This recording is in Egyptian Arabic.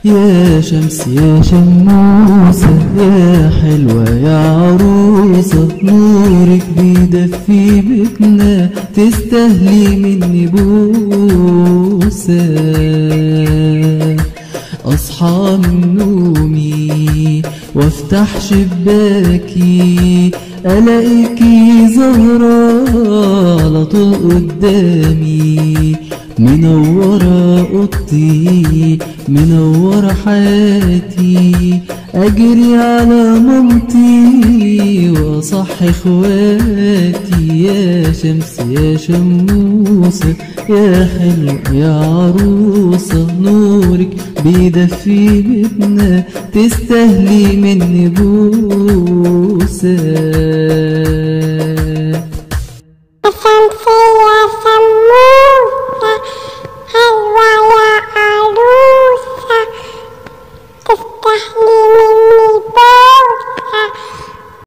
يا شمس يا شموسة يا حلوة يا عروسة نورك بيدفي بيتنا تستهلي مني بوسة أصحى من نومي وافتح شباكي ألاقيكي زهرة على طول قدامي منورة أوضتي منورة حياتي أجري على مامتي وأصح إخواتي يا شمس يا شموسة يا حلوة يا عروسة نورك بيدفي بيتنا تستهلي مني بوسة شمسية شموسة حلوة يا عروسة تستحلي مني بوسة